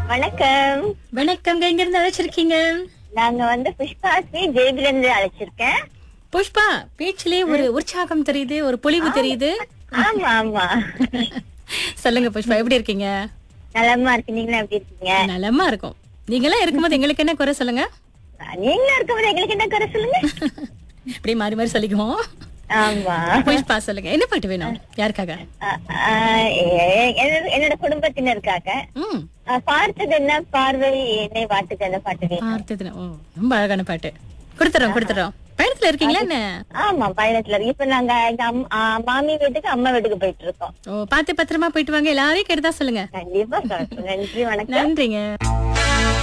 வணக்கம் வணக்கம் எங்க இருந்து அழைச்சிருக்கீங்க நாங்க வந்து புஷ்பாஸ்ரீ ஜெயபிலேந்து அழைச்சிருக்கேன் புஷ்பா பேச்சிலே ஒரு உற்சாகம் தெரியுது ஒரு பொலிவு தெரியுது ஆமா ஆமா சொல்லுங்க புஷ்பா எப்படி இருக்கீங்க நலமா இருக்கு நீங்களும் எப்படி இருக்கீங்க நலமா இருக்கும் நீங்க எல்லாம் இருக்கும்போது எங்களுக்கு என்ன குறை சொல்லுங்க நீங்களும் இருக்கும்போது எங்களுக்கு என்ன குறை சொல்லுங்க இப்படி மாறி மாறி சொல்லிக்குவோம் ஆமா புஷ்பா சொல்லுங்க என்ன பாட்டு வேணும் யாருக்காக அ- அ, எ- என்னோட- என்னோட குடும்பத்தினருக்காக ம் அ, பார்த்தது என்ன பார்வை என்னை வாட்டுக்கு அந்த பாட்டு வேணும். பார்த்ததுல ஓ ரொம்ப அழகான பாட்டு கொடுத்துறோம் கொடுத்துறோம் பயணத்துல இருக்கீங்களா என்ன ஆமா பயணத்துல இருக்கு. இப்ப நாங்க எங்க அம்- அ, மாமி வீட்டுக்கு அம்மா வீட்டுக்கு போயிட்டு இருக்கோம் ஓ பார்த்து பத்திரமா போயிட்டு வாங்க எல்லாரையும் கேட்டுதான் சொல்லுங்க கண்டிப்பா சொல்றேன். நன்றி வணக்கம் நன்றிங்க